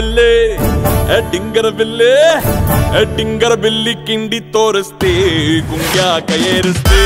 ಬಿಲ್ಲೆ ಏ ಡಿಂಗರ ಬಿಲ್ಲೆ ಏ ಡಿಂಗರ ಬಿಲ್ಲಿ ಕಿಂಡಿ ತೋರಿಸ್ತೆ ಗುಂಗ್ಯಾಕ ಏರಿಸ್ತೆ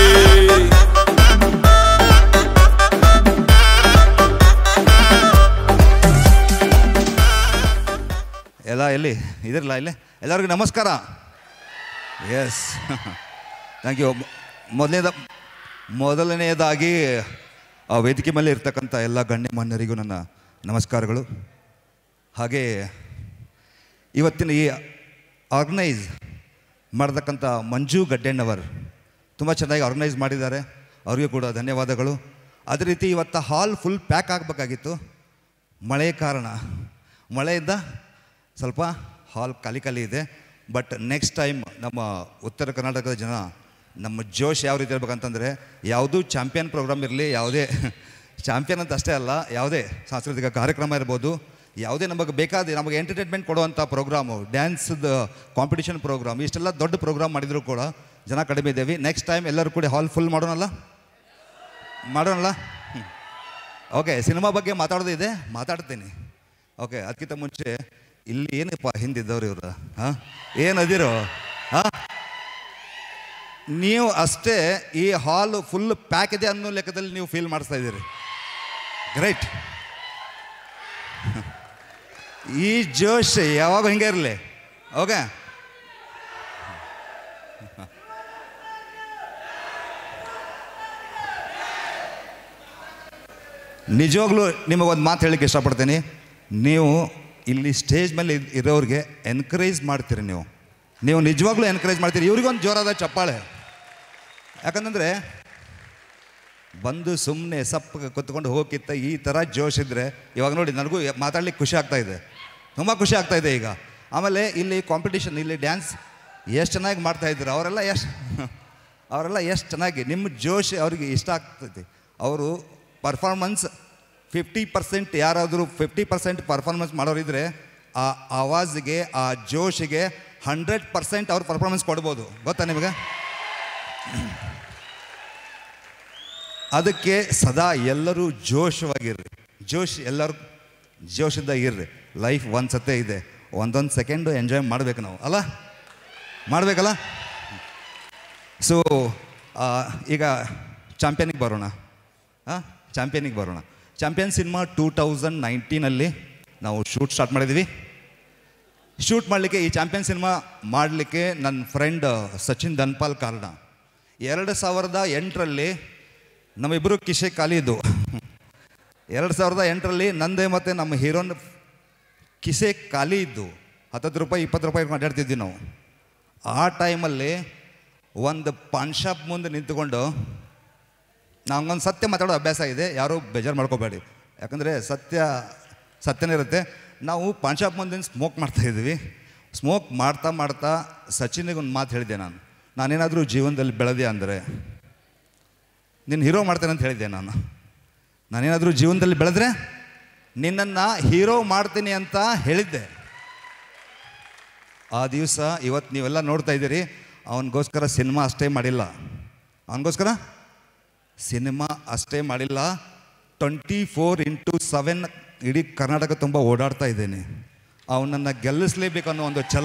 ಎಲ್ಲ ಎಲ್ಲಿ ಇದಿರಲ್ಲ ಇಲ್ಲಿ ಎಲ್ಲರಿಗೂ ನಮಸ್ಕಾರ ಎಸ್ ಥ್ಯಾಂಕ್ ಯು ಮೊದಲನೇದ ಮೊದಲನೆಯದಾಗಿ ಆ ವೇದಿಕೆ ಮೇಲೆ ಇರ್ತಕ್ಕಂಥ ಎಲ್ಲ ಗಣ್ಯಮಾನ್ಯರಿಗೂ ನನ್ನ ನಮಸ್ಕಾರಗಳು ಹಾಗೆ ಇವತ್ತಿನ ಈ ಆರ್ಗನೈಸ್ ಮಾಡತಕ್ಕಂಥ ಮಂಜು ಗಡ್ಡೆಣ್ಣವರ್ ತುಂಬ ಚೆನ್ನಾಗಿ ಆರ್ಗನೈಸ್ ಮಾಡಿದ್ದಾರೆ ಅವರಿಗೂ ಕೂಡ ಧನ್ಯವಾದಗಳು ಅದೇ ರೀತಿ ಇವತ್ತು ಹಾಲ್ ಫುಲ್ ಪ್ಯಾಕ್ ಆಗಬೇಕಾಗಿತ್ತು ಮಳೆ ಕಾರಣ ಮಳೆಯಿಂದ ಸ್ವಲ್ಪ ಹಾಲ್ ಖಾಲಿ ಖಾಲಿ ಇದೆ ಬಟ್ ನೆಕ್ಸ್ಟ್ ಟೈಮ್ ನಮ್ಮ ಉತ್ತರ ಕರ್ನಾಟಕದ ಜನ ನಮ್ಮ ಜೋಶ್ ಯಾವ ರೀತಿ ಇರ್ಬೇಕಂತಂದರೆ ಯಾವುದೂ ಚಾಂಪಿಯನ್ ಪ್ರೋಗ್ರಾಮ್ ಇರಲಿ ಯಾವುದೇ ಚಾಂಪಿಯನ್ ಅಂತ ಅಷ್ಟೇ ಅಲ್ಲ ಯಾವುದೇ ಸಾಂಸ್ಕೃತಿಕ ಕಾರ್ಯಕ್ರಮ ಇರ್ಬೋದು ಯಾವುದೇ ನಮಗೆ ಬೇಕಾದ ನಮಗೆ ಎಂಟರ್ಟೈನ್ಮೆಂಟ್ ಕೊಡುವಂಥ ಪ್ರೋಗ್ರಾಮು ಡ್ಯಾನ್ಸ್ದು ಕಾಂಪಿಟಿಷನ್ ಪ್ರೋಗ್ರಾಮ್ ಇಷ್ಟೆಲ್ಲ ದೊಡ್ಡ ಪ್ರೋಗ್ರಾಮ್ ಮಾಡಿದರೂ ಕೂಡ ಜನ ಕಡಿಮೆ ಇದ್ದೇವೆ ನೆಕ್ಸ್ಟ್ ಟೈಮ್ ಎಲ್ಲರೂ ಕೂಡ ಹಾಲ್ ಫುಲ್ ಮಾಡೋಣಲ್ಲ ಮಾಡೋಣಲ್ಲ ಓಕೆ ಸಿನಿಮಾ ಬಗ್ಗೆ ಮಾತಾಡೋದಿದೆ ಮಾತಾಡ್ತೀನಿ ಓಕೆ ಅದಕ್ಕಿಂತ ಮುಂಚೆ ಇಲ್ಲಿ ಏನಪ್ಪ ಹಿಂದಿದ್ದವ್ರು ಇವರು ಹಾಂ ಏನದಿರೋ ಹಾಂ ನೀವು ಅಷ್ಟೇ ಈ ಹಾಲ್ ಫುಲ್ ಪ್ಯಾಕ್ ಇದೆ ಅನ್ನೋ ಲೆಕ್ಕದಲ್ಲಿ ನೀವು ಫೀಲ್ ಮಾಡಿಸ್ತಾ ಇದ್ದೀರಿ ಗ್ರೇಟ್ ಈ ಜೋಶ್ ಯಾವಾಗ ಹಿಂಗೆ ಇರಲಿ ಓಕೆ ನಿಜವಾಗ್ಲೂ ನಿಮಗೊಂದು ಮಾತು ಹೇಳಕ್ಕೆ ಇಷ್ಟಪಡ್ತೀನಿ ನೀವು ಇಲ್ಲಿ ಸ್ಟೇಜ್ ಮೇಲೆ ಇದ್- ಇರೋರಿಗೆ ಎನ್ಕರೇಜ್ ಮಾಡ್ತೀರಿ ನೀವು ನೀವು ನಿಜವಾಗ್ಲೂ ಎನ್ಕರೇಜ್ ಮಾಡ್ತೀರಿ ಇವ್ರಿಗೊಂದು ಜೋರಾದ ಚಪ್ಪಾಳೆ ಯಾಕಂತಂದರೆ ಬಂದು ಸುಮ್ಮನೆ ಸಪ್ಪಗೆ ಕುತ್ಕೊಂಡು ಹೋಗಿತ್ತ ಈ ಥರ ಜೋಶ್ ಇದ್ದರೆ ಇವಾಗ ನೋಡಿ ನನಗೂ ಮಾತಾಡ್ಲಿಕ್ಕೆ ಖುಷಿ ಆಗ್ತಾ ಇದೆ ತುಂಬ ಖುಷಿ ಆಗ್ತಾ ಇದೆ ಈಗ ಆಮೇಲೆ ಇಲ್ಲಿ ಕಾಂಪಿಟಿಷನ್ ಇಲ್ಲಿ ಡ್ಯಾನ್ಸ್ ಎಷ್ಟು ಚೆನ್ನಾಗಿ ಮಾಡ್ತಾ ಇದ್ರು ಅವರೆಲ್ಲ ಎಷ್ಟು ಅವರೆಲ್ಲ ಎಷ್ಟು ಚೆನ್ನಾಗಿ ನಿಮ್ಮ ಜೋಶ್ ಅವ್ರಿಗೆ ಇಷ್ಟ ಆಗ್ತೈತಿ ಅವರು ಪರ್ಫಾರ್ಮೆನ್ಸ್ ಫಿಫ್ಟಿ ಪರ್ಸೆಂಟ್ ಯಾರಾದರೂ ಫಿಫ್ಟಿ ಪರ್ಸೆಂಟ್ ಪರ್ಫಾರ್ಮೆನ್ಸ್ ಮಾಡೋರಿದ್ರೆ ಆ ಆವಾಜ್ಗೆ ಆ ಜೋಶಿಗೆ ಹಂಡ್ರೆಡ್ ಪರ್ಸೆಂಟ್ ಅವ್ರು ಪರ್ಫಾರ್ಮೆನ್ಸ್ ಕೊಡ್ಬೋದು ಗೊತ್ತಾ ನಿಮಗೆ ಅದಕ್ಕೆ ಸದಾ ಎಲ್ಲರೂ ಜೋಶವಾಗಿರ್ರಿ ಜೋಶ್ ಎಲ್ಲರೂ ಜೋಶಿಂದ ಇರ್ರಿ ಲೈಫ್ ಒಂದು ಸತೆ ಇದೆ ಒಂದೊಂದು ಸೆಕೆಂಡು ಎಂಜಾಯ್ ಮಾಡಬೇಕು ನಾವು ಅಲ್ಲ ಮಾಡಬೇಕಲ್ಲ ಸೊ ಈಗ ಚಾಂಪಿಯನಿಗೆ ಬರೋಣ ಹಾಂ ಚಾಂಪಿಯನಿಗೆ ಬರೋಣ ಚಾಂಪಿಯನ್ ಸಿನಿಮಾ ಟೂ ತೌಸಂಡ್ ನೈನ್ಟೀನಲ್ಲಿ ನಾವು ಶೂಟ್ ಸ್ಟಾರ್ಟ್ ಮಾಡಿದ್ವಿ ಶೂಟ್ ಮಾಡಲಿಕ್ಕೆ ಈ ಚಾಂಪಿಯನ್ ಸಿನಿಮಾ ಮಾಡಲಿಕ್ಕೆ ನನ್ನ ಫ್ರೆಂಡ್ ಸಚಿನ್ ಧನ್ಪಾಲ್ ಕಾರಣ ಎರಡು ಸಾವಿರದ ಎಂಟರಲ್ಲಿ ನಮ್ಮಿಬ್ಬರು ಕಿಶೆ ಖಾಲಿ ಇದ್ದು ಎರಡು ಸಾವಿರದ ಎಂಟರಲ್ಲಿ ನಂದೇ ಮತ್ತು ನಮ್ಮ ಹೀರೋನ್ ಕಿಸೆ ಖಾಲಿ ಇದ್ದು ಹತ್ತತ್ತು ರೂಪಾಯಿ ಇಪ್ಪತ್ತು ರೂಪಾಯಿ ಇಟ್ಕೊಂಡು ಅಡ್ಡಾಡ್ತಿದ್ವಿ ನಾವು ಆ ಟೈಮಲ್ಲಿ ಒಂದು ಪಾನ್ ಶಾಪ್ ಮುಂದೆ ನಿಂತ್ಕೊಂಡು ನಮಗೊಂದು ಸತ್ಯ ಮಾತಾಡೋ ಅಭ್ಯಾಸ ಇದೆ ಯಾರೂ ಬೇಜಾರು ಮಾಡ್ಕೋಬೇಡಿ ಯಾಕಂದರೆ ಸತ್ಯ ಸತ್ಯನೇ ಇರುತ್ತೆ ನಾವು ಪಾನ್ ಶಾಪ್ ಮುಂದೆ ಸ್ಮೋಕ್ ಮಾಡ್ತಾ ಇದ್ವಿ ಸ್ಮೋಕ್ ಮಾಡ್ತಾ ಮಾಡ್ತಾ ಸಚಿನಿಗೆ ಒಂದು ಮಾತು ಹೇಳಿದೆ ನಾನು ನಾನೇನಾದರೂ ಜೀವನದಲ್ಲಿ ಬೆಳೆದೆ ಅಂದರೆ ನಿನ್ನ ಹೀರೋ ಮಾಡ್ತೇನೆ ಅಂತ ಹೇಳಿದ್ದೆ ನಾನು ನಾನೇನಾದರೂ ಜೀವನದಲ್ಲಿ ಬೆಳೆದ್ರೆ ನಿನ್ನನ್ನು ಹೀರೋ ಮಾಡ್ತೀನಿ ಅಂತ ಹೇಳಿದ್ದೆ ಆ ದಿವಸ ಇವತ್ತು ನೀವೆಲ್ಲ ನೋಡ್ತಾ ಇದ್ದೀರಿ ಅವನಿಗೋಸ್ಕರ ಸಿನಿಮಾ ಅಷ್ಟೇ ಮಾಡಿಲ್ಲ ಅವನಿಗೋಸ್ಕರ ಸಿನಿಮಾ ಅಷ್ಟೇ ಮಾಡಿಲ್ಲ ಟ್ವೆಂಟಿ ಫೋರ್ ಇಂಟು ಸೆವೆನ್ ಇಡೀ ಕರ್ನಾಟಕ ತುಂಬ ಓಡಾಡ್ತಾ ಇದ್ದೇನೆ ಅವನನ್ನು ಗೆಲ್ಲಿಸ್ಲೇಬೇಕು ಅನ್ನೋ ಒಂದು ಛಲ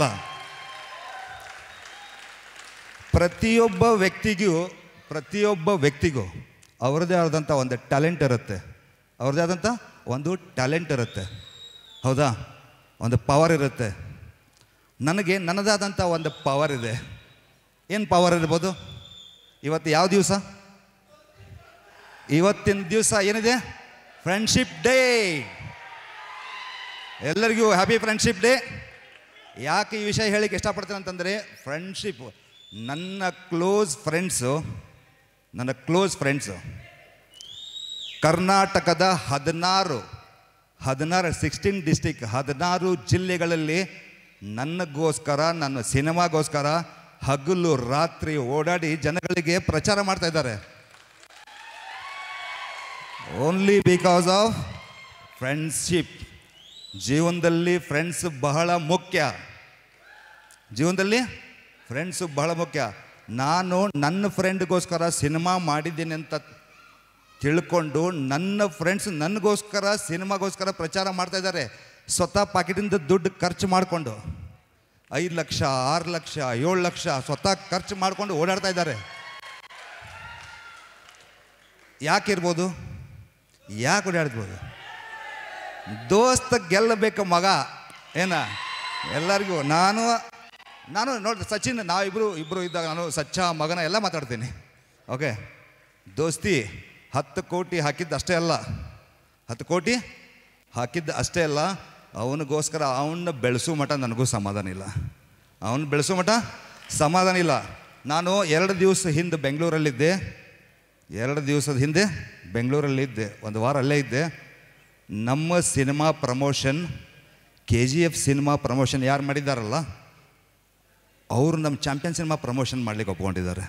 ಪ್ರತಿಯೊಬ್ಬ ವ್ಯಕ್ತಿಗೂ ಪ್ರತಿಯೊಬ್ಬ ವ್ಯಕ್ತಿಗೂ ಅವ್ರದ್ದೇ ಆದಂಥ ಒಂದು ಟ್ಯಾಲೆಂಟ್ ಇರುತ್ತೆ ಅವ್ರದ್ದೇ ಆದಂಥ ಒಂದು ಟ್ಯಾಲೆಂಟ್ ಇರುತ್ತೆ ಹೌದಾ ಒಂದು ಪವರ್ ಇರುತ್ತೆ ನನಗೆ ನನ್ನದಾದಂಥ ಒಂದು ಪವರ್ ಇದೆ ಏನು ಪವರ್ ಇರ್ಬೋದು ಇವತ್ತು ಯಾವ ದಿವಸ ಇವತ್ತಿನ ದಿವಸ ಏನಿದೆ ಫ್ರೆಂಡ್ಶಿಪ್ ಡೇ ಎಲ್ಲರಿಗೂ ಹ್ಯಾಪಿ ಫ್ರೆಂಡ್ಶಿಪ್ ಡೇ ಯಾಕೆ ಈ ವಿಷಯ ಹೇಳಿಕ್ಕೆ ಇಷ್ಟಪಡ್ತೇನೆ ಅಂತಂದರೆ ಫ್ರೆಂಡ್ಶಿಪ್ ನನ್ನ ಕ್ಲೋಸ್ ಫ್ರೆಂಡ್ಸು ನನ್ನ ಕ್ಲೋಸ್ ಫ್ರೆಂಡ್ಸು ಕರ್ನಾಟಕದ ಹದಿನಾರು ಹದಿನಾರು ಸಿಕ್ಸ್ಟೀನ್ ಡಿಸ್ಟಿಕ್ ಹದಿನಾರು ಜಿಲ್ಲೆಗಳಲ್ಲಿ ನನಗೋಸ್ಕರ ನನ್ನ ಸಿನಿಮಾಗೋಸ್ಕರ ಹಗಲು ರಾತ್ರಿ ಓಡಾಡಿ ಜನಗಳಿಗೆ ಪ್ರಚಾರ ಮಾಡ್ತಾ ಇದ್ದಾರೆ ಓನ್ಲಿ ಬಿಕಾಸ್ ಆಫ್ ಫ್ರೆಂಡ್ಶಿಪ್ ಜೀವನದಲ್ಲಿ ಫ್ರೆಂಡ್ಸ್ ಬಹಳ ಮುಖ್ಯ ಜೀವನದಲ್ಲಿ ಫ್ರೆಂಡ್ಸು ಬಹಳ ಮುಖ್ಯ ನಾನು ನನ್ನ ಫ್ರೆಂಡ್ಗೋಸ್ಕರ ಸಿನಿಮಾ ಮಾಡಿದ್ದೀನಿ ಅಂತ ತಿಳ್ಕೊಂಡು ನನ್ನ ಫ್ರೆಂಡ್ಸ್ ನನಗೋಸ್ಕರ ಸಿನಿಮಾಗೋಸ್ಕರ ಪ್ರಚಾರ ಮಾಡ್ತಾ ಇದ್ದಾರೆ ಸ್ವತಃ ಪಾಕೆಟಿಂದ ದುಡ್ಡು ಖರ್ಚು ಮಾಡಿಕೊಂಡು ಐದು ಲಕ್ಷ ಆರು ಲಕ್ಷ ಏಳು ಲಕ್ಷ ಸ್ವತಃ ಖರ್ಚು ಮಾಡಿಕೊಂಡು ಓಡಾಡ್ತಾ ಇದ್ದಾರೆ ಯಾಕಿರ್ಬೋದು ಯಾಕೆ ಓಡಾಡ್ಬೋದು ದೋಸ್ತ ಗೆಲ್ಲಬೇಕು ಮಗ ಏನ ಎಲ್ಲರಿಗೂ ನಾನು ನಾನು ನೋಡಿ ಸಚಿನ್ ನಾವಿಬ್ಬರು ಇಬ್ಬರು ಇದ್ದಾಗ ನಾನು ಸಚ್ಚ ಮಗನ ಎಲ್ಲ ಮಾತಾಡ್ತೀನಿ ಓಕೆ ದೋಸ್ತಿ ಹತ್ತು ಕೋಟಿ ಹಾಕಿದ್ದು ಅಷ್ಟೇ ಅಲ್ಲ ಹತ್ತು ಕೋಟಿ ಹಾಕಿದ್ದು ಅಷ್ಟೇ ಅಲ್ಲ ಅವನಿಗೋಸ್ಕರ ಅವನ್ನ ಬೆಳೆಸೋ ಮಟ ನನಗೂ ಸಮಾಧಾನ ಇಲ್ಲ ಅವನು ಬೆಳೆಸೋ ಮಟ ಸಮಾಧಾನ ಇಲ್ಲ ನಾನು ಎರಡು ದಿವಸ ಹಿಂದೆ ಬೆಂಗಳೂರಲ್ಲಿದ್ದೆ ಎರಡು ದಿವಸದ ಹಿಂದೆ ಬೆಂಗಳೂರಲ್ಲಿದ್ದೆ ಒಂದು ವಾರ ಅಲ್ಲೇ ಇದ್ದೆ ನಮ್ಮ cinema promotion K G F cinema promotion ಯಾರು ಮಾಡಿದ್ದಾರಲ್ಲ ಅವರು ನಮ್ಮ ಚಾಂಪಿಯನ್ ಸಿನಿಮಾ ಪ್ರಮೋಷನ್ ಮಾಡ್ಲಿಕ್ಕೆ ಒಪ್ಕೊಂಡಿದ್ದಾರೆ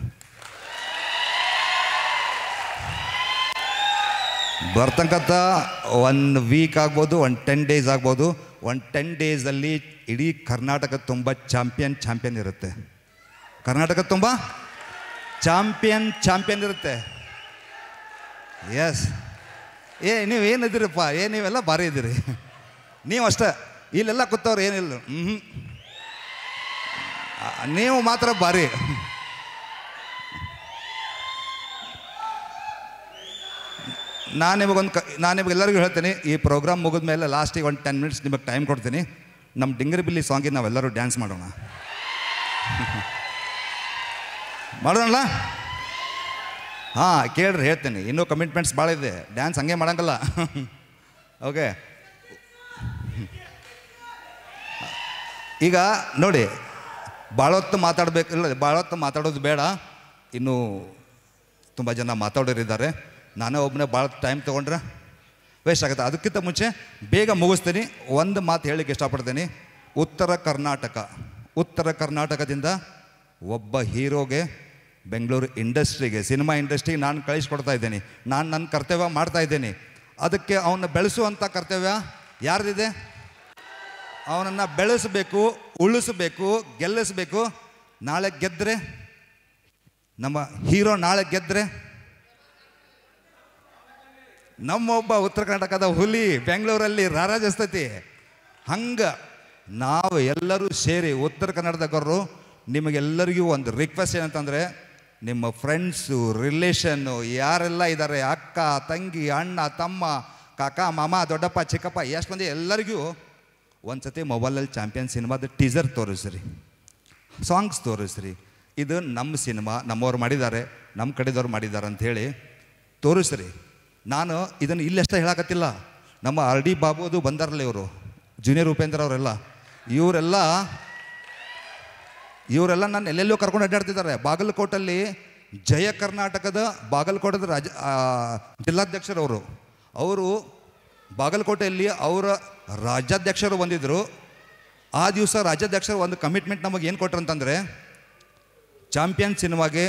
ಬರ್ತಕ್ಕಂಥ ಒನ್ ವೀಕ್ ಆಗ್ಬೋದು ಒನ್ ಟೆನ್ ಡೇಸ್ ಆಗ್ಬೋದು ಒನ್ ಟೆನ್ ಡೇಸಲ್ಲಿ ಇಡೀ ಕರ್ನಾಟಕ ತುಂಬ ಚಾಂಪಿಯನ್ ಚಾಂಪಿಯನ್ ಇರುತ್ತೆ ಕರ್ನಾಟಕ ತುಂಬ ಚಾಂಪಿಯನ್ ಚಾಂಪಿಯನ್ ಇರುತ್ತೆ ಎಸ್ ಏ ನೀವು ಏನಿದ್ದೀರಪ್ಪ ಏ ನೀವೆಲ್ಲ ಭಾರಿ ಇದ್ದೀರಿ ನೀವು ಅಷ್ಟೇ ಇಲ್ಲೆಲ್ಲ ಕೂತವ್ರು ಏನಿಲ್ಲ ಹ್ಞೂ ನೀವು ಮಾತ್ರ ಭಾರಿ ನಾನು ನಿಮಗೊಂದು ಕ ನಾನು ನಿಮಗೆಲ್ಲರಿಗೂ ಹೇಳ್ತೀನಿ ಈ ಪ್ರೋಗ್ರಾಮ್ ಮುಗಿದ ಮೇಲೆ ಲಾಸ್ಟಿಗೆ ಒಂದು ಟೆನ್ ಮಿನಿಟ್ಸ್ ನಿಮಗೆ ಟೈಮ್ ಕೊಡ್ತೀನಿ ನಮ್ಮ ಡಿಂಗರಿ ಬಿಲ್ಲಿ ಸಾಂಗಿಗೆ ನಾವೆಲ್ಲರೂ ಡ್ಯಾನ್ಸ್ ಮಾಡೋಣ ಮಾಡೋಣಲ್ಲ ಹಾಂ ಕೇಳ್ರಿ ಹೇಳ್ತೀನಿ ಇನ್ನೂ ಕಮಿಟ್ಮೆಂಟ್ಸ್ ಭಾಳ ಇದೆ ಡ್ಯಾನ್ಸ್ ಹಂಗೆ ಮಾಡಂಗಲ್ಲ ಓಕೆ ಈಗ ನೋಡಿ ಭಾಳ ಹೊತ್ತು ಮಾತಾಡಬೇಕು ಇಲ್ಲ ಭಾಳ ಹೊತ್ತು ಮಾತಾಡೋದು ಬೇಡ ಇನ್ನೂ ತುಂಬ ಜನ ಮಾತಾಡೋರಿದ್ದಾರೆ ನಾನೇ ಒಬ್ಬನೇ ಭಾಳ ಟೈಮ್ ತೊಗೊಂಡ್ರೆ ವೇಸ್ಟ್ ಆಗುತ್ತೆ ಅದಕ್ಕಿಂತ ಮುಂಚೆ ಬೇಗ ಮುಗಿಸ್ತೀನಿ ಒಂದು ಮಾತು ಹೇಳಿಕ್ಕೆ ಇಷ್ಟಪಡ್ತೀನಿ ಉತ್ತರ ಕರ್ನಾಟಕ ಉತ್ತರ ಕರ್ನಾಟಕದಿಂದ ಒಬ್ಬ ಹೀರೋಗೆ ಬೆಂಗಳೂರು ಇಂಡಸ್ಟ್ರಿಗೆ ಸಿನಿಮಾ ಇಂಡಸ್ಟ್ರಿಗೆ ನಾನು ಕಳಿಸ್ಕೊಡ್ತಾ ಇದ್ದೀನಿ ನಾನು ನನ್ನ ಕರ್ತವ್ಯ ಮಾಡ್ತಾ ಇದ್ದೀನಿ ಅದಕ್ಕೆ ಅವನ್ನ ಬೆಳೆಸುವಂಥ ಕರ್ತವ್ಯ ಯಾರ್ದಿದೆ ಅವನನ್ನು ಬೆಳೆಸಬೇಕು ಉಳಿಸಬೇಕು ಗೆಲ್ಲಿಸಬೇಕು ನಾಳೆ ಗೆದ್ದರೆ ನಮ್ಮ ಹೀರೋ ನಾಳೆ ಗೆದ್ದರೆ ನಮ್ಮೊಬ್ಬ ಉತ್ತರ ಕರ್ನಾಟಕದ ಹುಲಿ ಬೆಂಗಳೂರಲ್ಲಿ ರಾರಾಜಿಸ್ತೈತಿ ಹಂಗೆ ನಾವು ಎಲ್ಲರೂ ಸೇರಿ ಉತ್ತರ ಕನ್ನಡದವರು ನಿಮಗೆಲ್ಲರಿಗೂ ಒಂದು ರಿಕ್ವೆಸ್ಟ್ ಏನಂತಂದರೆ ನಿಮ್ಮ ಫ್ರೆಂಡ್ಸು ರಿಲೇಷನ್ನು ಯಾರೆಲ್ಲ ಇದ್ದಾರೆ ಅಕ್ಕ ತಂಗಿ ಅಣ್ಣ ತಮ್ಮ ಕಾಕ ಮಾಮ ದೊಡ್ಡಪ್ಪ ಚಿಕ್ಕಪ್ಪ ಎಷ್ಟು ಮಂದಿ ಎಲ್ಲರಿಗೂ ಒಂದು ಸತಿ ಮೊಬೈಲಲ್ಲಿ ಚಾಂಪಿಯನ್ ಸಿನಿಮಾದ ಟೀಸರ್ ತೋರಿಸ್ರಿ ಸಾಂಗ್ಸ್ ತೋರಿಸ್ರಿ ಇದು ನಮ್ಮ ಸಿನಿಮಾ ನಮ್ಮವ್ರು ಮಾಡಿದ್ದಾರೆ ನಮ್ಮ ಕಡೆದವ್ರು ಮಾಡಿದ್ದಾರೆ ಅಂಥೇಳಿ ತೋರಿಸ್ರಿ ನಾನು ಇದನ್ನು ಇಲ್ಲಷ್ಟೇ ಹೇಳಕತ್ತಿಲ್ಲ ನಮ್ಮ ಆರ್ ಡಿ ಬಾಬುದು ಬಂದಾರಲ್ಲ ಇವರು ಜೂನಿಯರ್ ಉಪೇಂದ್ರ ಅವರೆಲ್ಲ ಇವರೆಲ್ಲ ಇವರೆಲ್ಲ ನಾನು ಎಲ್ಲೆಲ್ಲೋ ಕರ್ಕೊಂಡು ಅಡ್ಡಾಡ್ತಿದ್ದಾರೆ ಬಾಗಲಕೋಟಲ್ಲಿ ಜಯ ಕರ್ನಾಟಕದ ಬಾಗಲಕೋಟದ ರಾಜ ಆ, ಜಿಲ್ಲಾಧ್ಯಕ್ಷರವರು ಅವರು ಬಾಗಲಕೋಟೆಯಲ್ಲಿ ಅವರ ರಾಜ್ಯಾಧ್ಯಕ್ಷರು ಬಂದಿದ್ದರು ಆ ದಿವಸ ರಾಜ್ಯಾಧ್ಯಕ್ಷರು ಒಂದು ಕಮಿಟ್ಮೆಂಟ್ ನಮಗೆ ಏನು ಕೊಟ್ರು ಅಂತಂದರೆ ಚಾಂಪಿಯನ್ ಸಿನಿಮಾಗೆ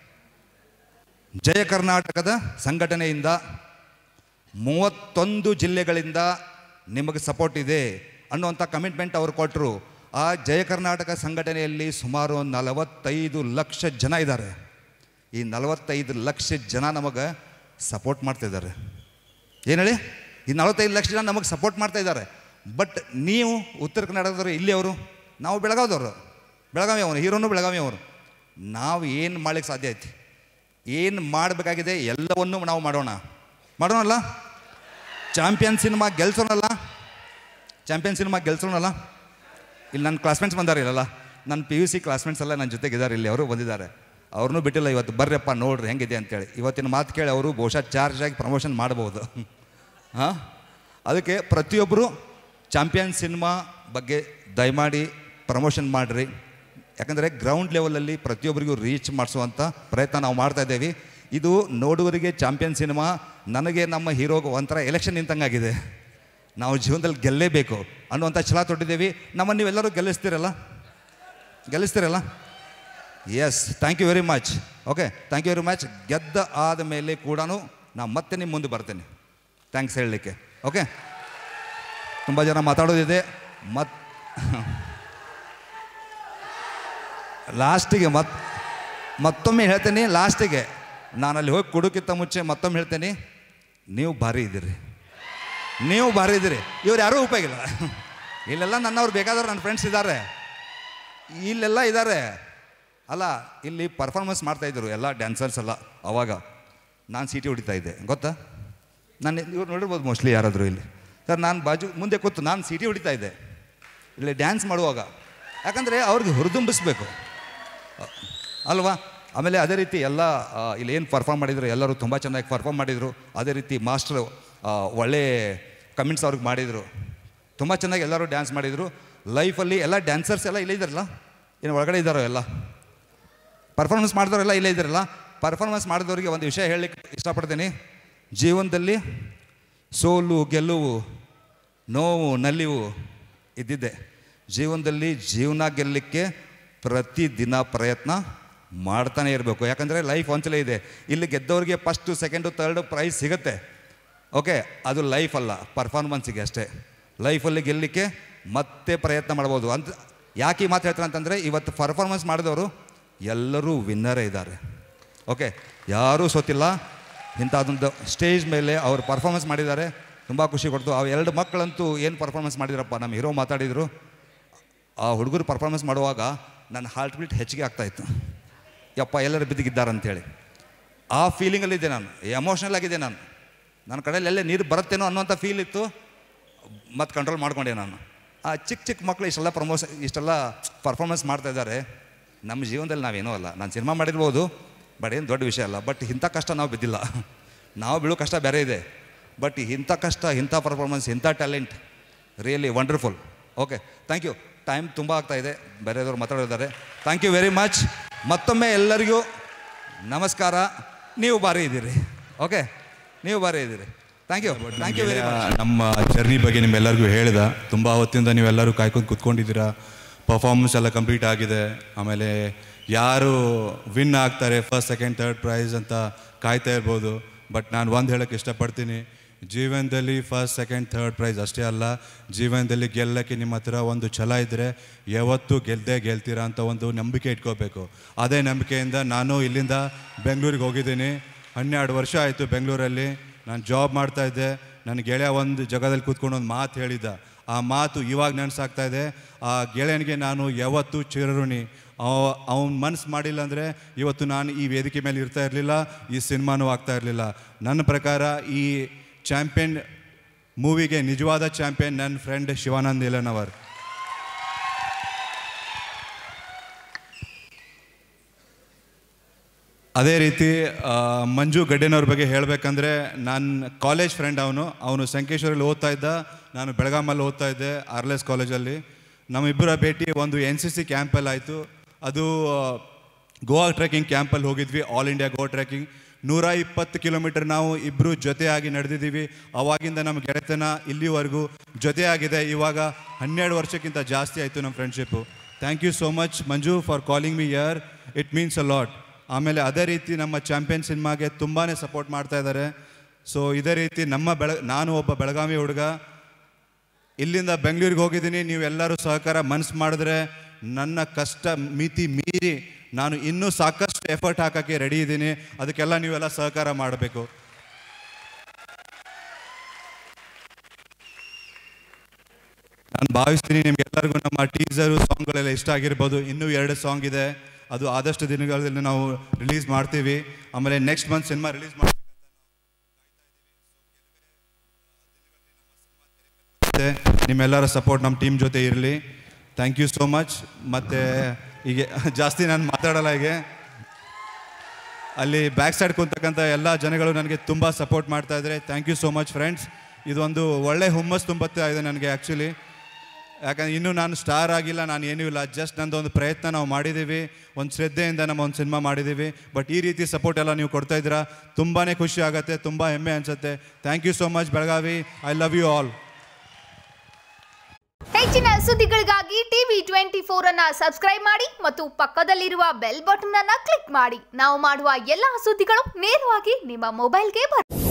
ಜಯ ಕರ್ನಾಟಕದ ಸಂಘಟನೆಯಿಂದ ಮೂವತ್ತೊಂದು ಜಿಲ್ಲೆಗಳಿಂದ ನಿಮಗೆ ಸಪೋರ್ಟ್ ಇದೆ ಅನ್ನುವಂಥ ಕಮಿಟ್ಮೆಂಟ್ ಅವರು ಕೊಟ್ಟರು ಆ ಜಯ ಕರ್ನಾಟಕ ಸಂಘಟನೆಯಲ್ಲಿ ಸುಮಾರು ನಲವತ್ತೈದು ಲಕ್ಷ ಜನ ಇದ್ದಾರೆ ಈ ನಲವತ್ತೈದು ಲಕ್ಷ ಜನ ನಮಗೆ ಸಪೋರ್ಟ್ ಮಾಡ್ತಿದ್ದಾರೆ ಏನು ಹೇಳಿ ಈ ನಲವತ್ತೈದು ಲಕ್ಷ ಜನ ನಮಗೆ ಸಪೋರ್ಟ್ ಮಾಡ್ತಾ ಇದ್ದಾರೆ ಬಟ್ ನೀವು ಉತ್ತರ ಕರ್ನಾಟಕದವರು ಇಲ್ಲಿ ಅವರು ನಾವು ಬೆಳಗಾವ್ದವರು ಬೆಳಗಾವಿ ಅವರು ಹೀರೋನು ಬೆಳಗಾವಿ ಅವರು ನಾವು ಏನು ಮಾಡ್ಲಿಕ್ಕೆ ಸಾಧ್ಯ ಐತಿ ಏನು ಮಾಡಬೇಕಾಗಿದೆ ಎಲ್ಲವನ್ನೂ ನಾವು ಮಾಡೋಣ ಮಾಡೋಣಲ್ಲ ಚಾಂಪಿಯನ್ ಸಿನಿಮಾ ಗೆಲ್ಸೋಣಲ್ಲ ಚಾಂಪಿಯನ್ ಸಿನಿಮಾ ಗೆಲ್ಸೋಣಲ್ಲ ಇಲ್ಲಿ ನನ್ನ ಕ್ಲಾಸ್ಮೇಟ್ಸ್ ಬಂದಾರೆ ಇಲ್ಲಲ್ಲ ನನ್ನ ಪಿ ಯು ಸಿ ಕ್ಲಾಸ್ಮೇಟ್ಸ್ ಎಲ್ಲ ನನ್ನ ಜೊತೆಗಿದ್ದಾರೆ ಇಲ್ಲಿ ಅವರು ಬಂದಿದ್ದಾರೆ ಅವ್ರನ್ನೂ ಬಿಟ್ಟಿಲ್ಲ ಇವತ್ತು ಬರ್ರಪ್ಪ ನೋಡ್ರಿ ಹೆಂಗಿದೆ ಅಂತೇಳಿ ಇವತ್ತಿನ ಮಾತು ಕೇಳಿ ಅವರು ಬಹುಶಃ ಚಾರ್ಜ್ ಆಗಿ ಪ್ರಮೋಷನ್ ಮಾಡ್ಬೋದು ಹಾಂ ಅದಕ್ಕೆ ಪ್ರತಿಯೊಬ್ಬರು ಚಾಂಪಿಯನ್ ಸಿನಿಮಾ ಬಗ್ಗೆ ದಯಮಾಡಿ ಪ್ರಮೋಷನ್ ಮಾಡಿರಿ ಯಾಕಂದರೆ ಗ್ರೌಂಡ್ ಲೆವೆಲಲ್ಲಿ ಪ್ರತಿಯೊಬ್ಬರಿಗೂ ರೀಚ್ ಮಾಡಿಸುವಂಥ ಪ್ರಯತ್ನ ನಾವು ಮಾಡ್ತಾ ಇದ್ದೇವೆ ಇದು ನೋಡುವರಿಗೆ ಚಾಂಪಿಯನ್ ಸಿನಿಮಾ ನನಗೆ ನಮ್ಮ ಹೀರೋಗೆ ಒಂಥರ ಎಲೆಕ್ಷನ್ ನಿಂತಂಗಾಗಿದೆ ನಾವು ಜೀವನದಲ್ಲಿ ಗೆಲ್ಲೇಬೇಕು ಅನ್ನುವಂಥ ಛಲ ತೊಟ್ಟಿದ್ದೇವೆ ನಮ್ಮನ್ನು ನೀವೆಲ್ಲರೂ ಗೆಲ್ಲಿಸ್ತೀರಲ್ಲ ಗೆಲ್ಲಿಸ್ತೀರಲ್ಲ yes thank you very much okay thank you very much ಗೆದ್ದ ಆದ ಮೇಲೆ ಕೂಡ ನಾನು ಮತ್ತೆ ನಿಮ್ಮ ಮುಂದೆ ಬರ್ತೇನೆ ಥ್ಯಾಂಕ್ಸ್ ಹೇಳಲಿಕ್ಕೆ ಓಕೆ ತುಂಬ ಜನ ಮಾತಾಡೋದಿದೆ ಮತ್ ಲಾಸ್ಟಿಗೆ ಮತ್ ಮತ್ತೊಮ್ಮೆ ಹೇಳ್ತೀನಿ ಲಾಸ್ಟಿಗೆ ನಾನು ಅಲ್ಲಿ ಹೋಗಿ ಕೊಡೋಕ್ಕಿಂತ ಮುಂಚೆ ಮತ್ತೊಮ್ಮೆ ಹೇಳ್ತೀನಿ ನೀವು ಭಾರಿ ಇದ್ದೀರಿ ನೀವು ಭಾರಿ ಇದ್ದೀರಿ ಇವ್ರು ಯಾರೂ ಉಪಯೋಗ ಇಲ್ಲ ಇಲ್ಲೆಲ್ಲ ನನ್ನವ್ರು ಬೇಕಾದವ್ರು ನನ್ನ ಫ್ರೆಂಡ್ಸ್ ಇದ್ದಾರೆ ಇಲ್ಲೆಲ್ಲ ಇದ್ದಾರೆ ಅಲ್ಲ ಇಲ್ಲಿ ಪರ್ಫಾರ್ಮೆನ್ಸ್ ಮಾಡ್ತಾಯಿದ್ರು ಎಲ್ಲ ಡ್ಯಾನ್ಸರ್ಸ್ ಎಲ್ಲ ಅವಾಗ ನಾನು ಸೀಟಿ ಹೊಡಿತಾ ಇದ್ದೆ ಗೊತ್ತಾ ನಾನು ಇವ್ರು ನೋಡಿರ್ಬೋದು ಮೋಸ್ಟ್ಲಿ ಯಾರಾದರೂ ಇಲ್ಲಿ ಸರ್ ನಾನು ಬಾಜು ಮುಂದೆ ಕೂತು ನಾನು ಸೀಟಿ ಹೊಡಿತಾ ಇದ್ದೆ ಇಲ್ಲಿ ಡ್ಯಾನ್ಸ್ ಮಾಡುವಾಗ ಯಾಕಂದರೆ ಅವ್ರಿಗೆ ಹುರಿದುಂಬಿಸ್ಬೇಕು ಅಲ್ವಾ ಆಮೇಲೆ ಅದೇ ರೀತಿ ಎಲ್ಲ ಆ, ಇಲ್ಲಿ ಏನು ಪರ್ಫಾರ್ಮ್ ಮಾಡಿದ್ರು ಎಲ್ಲರೂ ತುಂಬ ಚೆನ್ನಾಗಿ ಪರ್ಫಾರ್ಮ್ ಮಾಡಿದರು ಅದೇ ರೀತಿ ಮಾಸ್ಟ್ರು ಆ, ಒಳ್ಳೆ ಕಮೆಂಟ್ಸ್ ಅವ್ರಿಗೆ ಮಾಡಿದರು ತುಂಬ ಚೆನ್ನಾಗಿ ಎಲ್ಲರೂ ಡ್ಯಾನ್ಸ್ ಮಾಡಿದರು ಲೈಫಲ್ಲಿ ಎಲ್ಲ ಡ್ಯಾನ್ಸರ್ಸ್ ಎಲ್ಲ ಇಲ್ಲೇ ಇದ್ದಾರಲ್ಲ ಏನು ಒಳಗಡೆ ಇದ್ದಾರೋ ಎಲ್ಲ ಪರ್ಫಾರ್ಮೆನ್ಸ್ ಮಾಡಿದವರೆಲ್ಲ ಇಲ್ಲೇ ಇದ್ದಾರಲ್ಲ ಪರ್ಫಾರ್ಮೆನ್ಸ್ ಮಾಡಿದವರಿಗೆ ಒಂದು ವಿಷಯ ಹೇಳಲಿಕ್ಕೆ ಇಷ್ಟಪಡ್ತೀನಿ ಜೀವನದಲ್ಲಿ ಸೋಲು ಗೆಲುವು ನೋವು ನಲಿವು ಇದ್ದಿದ್ದೆ ಜೀವನದಲ್ಲಿ ಜೀವನ ಗೆಲ್ಲಲಿಕ್ಕೆ ಪ್ರತಿದಿನ ಪ್ರಯತ್ನ ಮಾಡ್ತಾನೆ ಇರಬೇಕು ಯಾಕಂದರೆ ಲೈಫ್ ಒಂದ್ಸಲ ಇದೆ ಇಲ್ಲಿ ಗೆದ್ದವರಿಗೆ ಫಸ್ಟು ಸೆಕೆಂಡು ತರ್ಡು ಪ್ರೈಸ್ ಸಿಗುತ್ತೆ ಓಕೆ ಅದು ಲೈಫ್ ಅಲ್ಲ ಪರ್ಫಾರ್ಮೆನ್ಸಿಗೆ ಅಷ್ಟೇ ಲೈಫಲ್ಲಿ ಗೆಲ್ಲಲಿಕ್ಕೆ ಮತ್ತೆ ಪ್ರಯತ್ನ ಮಾಡ್ಬೋದು ಅಂತ ಯಾಕೆ ಈ ಮಾತು ಹೇಳ್ತಾರೆ ಅಂತಂದರೆ ಇವತ್ತು ಪರ್ಫಾರ್ಮೆನ್ಸ್ ಮಾಡಿದವರು ಎಲ್ಲರೂ ವಿನ್ನರೇ ಇದ್ದಾರೆ ಓಕೆ ಯಾರೂ ಸೋತಿಲ್ಲ ಇಂಥದ್ದೊಂದು ಸ್ಟೇಜ್ ಮೇಲೆ ಅವರು ಪರ್ಫಾರ್ಮೆನ್ಸ್ ಮಾಡಿದ್ದಾರೆ ತುಂಬ ಖುಷಿ ಕೊಡ್ತು ಆ ಎರಡು ಮಕ್ಕಳಂತೂ ಏನು ಪರ್ಫಾರ್ಮೆನ್ಸ್ ಮಾಡಿದ್ರಪ್ಪ ನಮ್ಮ ಹೀರೋ ಮಾತಾಡಿದರು ಆ ಹುಡುಗರು ಪರ್ಫಾರ್ಮೆನ್ಸ್ ಮಾಡುವಾಗ ನನ್ನ ಹಾರ್ಟ್ ಬೀಟ್ ಹೆಚ್ಚಿಗೆ ಆಗ್ತಾಯಿತ್ತು ಯಪ್ಪ ಎಲ್ಲರೂ ಬಿದ್ದಿಗಿದ್ದಾರಂತೇಳಿ ಆ ಫೀಲಿಂಗಲ್ಲಿದ್ದೆ ನಾನು ಎಮೋಷ್ನಲ್ ಆಗಿದೆ ನಾನು ನನ್ನ ಕಡೆಯಲ್ಲಿ ಎಲ್ಲೇ ನೀರು ಬರುತ್ತೇನೋ ಅನ್ನೋಂಥ ಫೀಲ್ ಇತ್ತು ಮತ್ತು ಕಂಟ್ರೋಲ್ ಮಾಡ್ಕೊಂಡೆ ನಾನು ಆ ಚಿಕ್ಕ ಚಿಕ್ಕ ಮಕ್ಕಳು ಇಷ್ಟೆಲ್ಲ ಪ್ರಮೋಷನ್ ಇಷ್ಟೆಲ್ಲ ಪರ್ಫಾರ್ಮೆನ್ಸ್ ಮಾಡ್ತಾ ಇದ್ದಾರೆ ನಮ್ಮ ಜೀವನದಲ್ಲಿ ನಾವೇನೂ ಅಲ್ಲ ನಾನು ಸಿನಿಮಾ ಮಾಡಿರ್ಬೋದು ಬಟ್ ಏನು ದೊಡ್ಡ ವಿಷಯ ಅಲ್ಲ ಬಟ್ ಇಂಥ ಕಷ್ಟ ನಾವು ಬಿದ್ದಿಲ್ಲ ನಾವು ಬೀಳೋ ಕಷ್ಟ ಬೇರೆ ಇದೆ ಬಟ್ ಇಂಥ ಕಷ್ಟ ಇಂಥ ಪರ್ಫಾರ್ಮೆನ್ಸ್ ಇಂಥ talent really wonderful okay thank you time ತುಂಬ ಆಗ್ತಾ ಇದೆ ಬೇರೆದವ್ರು ಮಾತಾಡಿದ್ದಾರೆ ಥ್ಯಾಂಕ್ ಯು ವೆರಿ ಮಚ್ ಮತ್ತೊಮ್ಮೆ ಎಲ್ಲರಿಗೂ ನಮಸ್ಕಾರ ನೀವು ಬಾರಿ ಇದ್ದೀರಿ ಓಕೆ ನೀವು ಬಾರಿ ಇದ್ದೀರಿ thank you thank you very much ನಮ್ಮ ಜರ್ನಿ ಬಗ್ಗೆ ನಿಮ್ಮೆಲ್ಲರಿಗೂ ಹೇಳ್ದ ತುಂಬ ಹೊತ್ತಿಂದ ನೀವೆಲ್ಲರೂ ಕಾಯ್ಕೊಂಡು ಕುತ್ಕೊಂಡಿದ್ದೀರಾ ಪರ್ಫಾರ್ಮೆನ್ಸ್ ಎಲ್ಲ ಕಂಪ್ಲೀಟ್ ಆಗಿದೆ ಆಮೇಲೆ ಯಾರು ವಿನ್ ಆಗ್ತಾರೆ ಫಸ್ಟ್ ಸೆಕೆಂಡ್ ಥರ್ಡ್ ಪ್ರೈಸ್ ಅಂತ ಕಾಯ್ತಾ ಇರ್ಬೋದು ಬಟ್ ನಾನು ಒಂದು ಹೇಳೋಕ್ಕೆ ಇಷ್ಟಪಡ್ತೀನಿ ಜೀವನದಲ್ಲಿ ಫಸ್ಟ್ ಸೆಕೆಂಡ್ ಥರ್ಡ್ ಪ್ರೈಸ್ ಅಷ್ಟೇ ಅಲ್ಲ ಜೀವನದಲ್ಲಿ ಗೆಲ್ಲಕ್ಕೆ ನಿಮ್ಮ ಹತ್ರ ಒಂದು ಛಲ ಇದ್ದರೆ ಯಾವತ್ತೂ ಗೆದ್ದೇ ಗೆಲ್ತೀರಾ ಅಂತ ಒಂದು ನಂಬಿಕೆ ಇಟ್ಕೋಬೇಕು ಅದೇ ನಂಬಿಕೆಯಿಂದ ನಾನು ಇಲ್ಲಿಂದ ಬೆಂಗಳೂರಿಗೆ ಹೋಗಿದ್ದೀನಿ ಹನ್ನೆರಡು ವರ್ಷ ಆಯಿತು ಬೆಂಗಳೂರಲ್ಲಿ ನಾನು ಜಾಬ್ ಮಾಡ್ತಾ ಇದ್ದೆ ನನ್ನ ಗೆಳೆಯ ಒಂದು ಜಾಗದಲ್ಲಿ ಕೂತ್ಕೊಂಡು ಒಂದು ಮಾತು ಹೇಳಿದ್ದ ಆ ಮಾತು ಇವಾಗ ನೆನೆಸಾಗ್ತಾ ಇದೆ ಆ ಗೆಳೆಯನಿಗೆ ನಾನು ಯಾವತ್ತೂ ಚಿರಋಣಿ ಅವನ ಮನಸ್ಸು ಮಾಡಿಲ್ಲ ಅಂದರೆ ಇವತ್ತು ನಾನು ಈ ವೇದಿಕೆ ಮೇಲೆ ಇರ್ತಾ ಇರಲಿಲ್ಲ ಈ ಸಿನಿಮಾನೂ ಆಗ್ತಾ ಇರಲಿಲ್ಲ ನನ್ನ ಪ್ರಕಾರ ಈ ಚಾಂಪಿಯನ್ ಮೂವಿಗೆ ನಿಜವಾದ ಚಾಂಪಿಯನ್ ನನ್ನ ಫ್ರೆಂಡ್ ಶಿವಾನಂದ್ ಇಲನವರ್ ಅದೇ ರೀತಿ ಆ, ಮಂಜು ಗಡ್ಡೆನವ್ರ ಬಗ್ಗೆ ಹೇಳಬೇಕಂದ್ರೆ ನನ್ನ ಕಾಲೇಜ್ ಫ್ರೆಂಡ್ ಅವನು ಅವನು ಸಂಕೇಶ್ವರಲ್ಲಿ ಓದ್ತಾ ಇದ್ದ ನಾನು ಬೆಳಗಾಮಲ್ಲಿ ಓದ್ತಾ ಇದ್ದೆ ಆರ್ಲೆಸ್ ಕಾಲೇಜಲ್ಲಿ ನಮ್ಮಿಬ್ಬರ ಭೇಟಿ ಒಂದು ಎನ್ ಸಿ ಸಿ ಕ್ಯಾಂಪಲ್ಲಿ ಆಯಿತು ಅದು ಆ, ಗೋವಾ ಟ್ರೆಕ್ಕಿಂಗ್ ಕ್ಯಾಂಪಲ್ಲಿ ಹೋಗಿದ್ವಿ ಆಲ್ ಇಂಡಿಯಾ ಗೋವಾ ಟ್ರೆಕ್ಕಿಂಗ್ ನೂರ ಇಪ್ಪತ್ತು ಕಿಲೋಮೀಟರ್ ನಾವು ಇಬ್ಬರು ಜೊತೆಯಾಗಿ ನಡೆದಿದ್ದೀವಿ ಅವಾಗಿಂದ ನಮ್ಮ ಗೆಳೆತನ ಇಲ್ಲಿವರೆಗೂ ಜೊತೆಯಾಗಿದೆ ಇವಾಗ ಹನ್ನೆರಡು ವರ್ಷಕ್ಕಿಂತ ಜಾಸ್ತಿ ಆಯಿತು ನಮ್ಮ friendship thank you so much Manju for calling me here it means a lot ಆಮೇಲೆ ಅದೇ ರೀತಿ ನಮ್ಮ ಚಾಂಪಿಯನ್ ಸಿನಿಮಾಗೆ ತುಂಬಾ ಸಪೋರ್ಟ್ ಮಾಡ್ತಾ ಇದ್ದಾರೆ ಸೊ ಇದೇ ರೀತಿ ನಮ್ಮ ಬೆಳ ನಾನು ಒಬ್ಬ ಬೆಳಗಾವಿ ಹುಡುಗ ಇಲ್ಲಿಂದ ಬೆಂಗಳೂರಿಗೆ ಹೋಗಿದ್ದೀನಿ ನೀವೆಲ್ಲರೂ ಸಹಕಾರ ಮನಸ್ಸು ಮಾಡಿದ್ರೆ ನನ್ನ ಕಷ್ಟ ಮಿತಿ ಮೀರಿ ನಾನು ಇನ್ನೂ ಸಾಕಷ್ಟು ಎಫರ್ಟ್ ಹಾಕೋಕ್ಕೆ ರೆಡಿ ಇದ್ದೀನಿ ಅದಕ್ಕೆಲ್ಲ ನೀವೆಲ್ಲ ಸಹಕಾರ ಮಾಡಬೇಕು ನಾನು ಭಾವಿಸ್ತೀನಿ ನಿಮ್ಗೆಲ್ಲರಿಗೂ ನಮ್ಮ ಟೀಸರು ಸಾಂಗ್ಗಳೆಲ್ಲ ಇಷ್ಟ ಆಗಿರ್ಬೋದು ಇನ್ನೂ ಎರಡು ಸಾಂಗ್ ಇದೆ ಅದು ಆದಷ್ಟು ದಿನಗಳಲ್ಲಿ ನಾವು ರಿಲೀಸ್ ಮಾಡ್ತೀವಿ ಆಮೇಲೆ ನೆಕ್ಸ್ಟ್ ಮಂತ್ ಸಿನಿಮಾ ರಿಲೀಸ್ ಮಾಡಿ ಮತ್ತೆ ನಿಮ್ಮೆಲ್ಲರ ಸಪೋರ್ಟ್ ನಮ್ಮ ಟೀಮ್ ಜೊತೆ ಇರಲಿ ಥ್ಯಾಂಕ್ ಯು ಸೋ ಮಚ್ ಮತ್ತು ಹೀಗೆ ಜಾಸ್ತಿ ನಾನು ಮಾತಾಡಲ್ಲ ಹೀಗೆ ಅಲ್ಲಿ ಬ್ಯಾಕ್ ಸೈಡ್ ಕುಂತಕ್ಕಂಥ ಎಲ್ಲ ಜನಗಳು ನನಗೆ ತುಂಬ ಸಪೋರ್ಟ್ ಮಾಡ್ತಾ ಇದ್ದಾರೆ thank you so much friends ಇದೊಂದು ಒಳ್ಳೆ ಹುಮ್ಮಸ್ ತುಂಬುತ್ತಾ ಇದೆ ನನಗೆ ಆ್ಯಕ್ಚುಲಿ ಯಾಕಂದ್ರೆ ಇನ್ನೂ ನಾನು ಸ್ಟಾರ್ ಆಗಿಲ್ಲ ನಾನು ಏನೂ ಇಲ್ಲ ಜಸ್ಟ್ ನಂದು ಒಂದು ಪ್ರಯತ್ನ ನಾವು ಮಾಡಿದ್ದೀವಿ ಒಂದು ಶ್ರದ್ಧೆಯಿಂದ ನಮ್ಮ ಒಂದು ಸಿನಿಮಾ ಮಾಡಿದ್ದೀವಿ ಬಟ್ ಈ ರೀತಿ ಸಪೋರ್ಟ್ ಎಲ್ಲ ನೀವು ಕೊಡ್ತಾ ಇದ್ದೀರಾ ತುಂಬಾ ಖುಷಿ ಆಗುತ್ತೆ ತುಂಬ ಹೆಮ್ಮೆ ಅನಿಸುತ್ತೆ thank you so much Belagavi I love you all ಹೆಚ್ಚಿನ ಸುದ್ದಿಗಳಿಗಾಗಿ ಟಿವಿ ಟ್ವೆಂಟಿ ಫೋರ್ ಅನ್ನ ಸಬ್ಸ್ಕ್ರೈಬ್ ಮಾಡಿ ಮತ್ತು ಪಕ್ಕದಲ್ಲಿರುವ ಬೆಲ್ ಬಟನ್ ಅನ್ನ ಕ್ಲಿಕ್ ಮಾಡಿ ನಾವು ಮಾಡುವ ಎಲ್ಲಾ ಸುದ್ದಿಗಳು ನೇರವಾಗಿ ನಿಮ್ಮ ಮೊಬೈಲ್ಗೆ ಬರುತ್ತೆ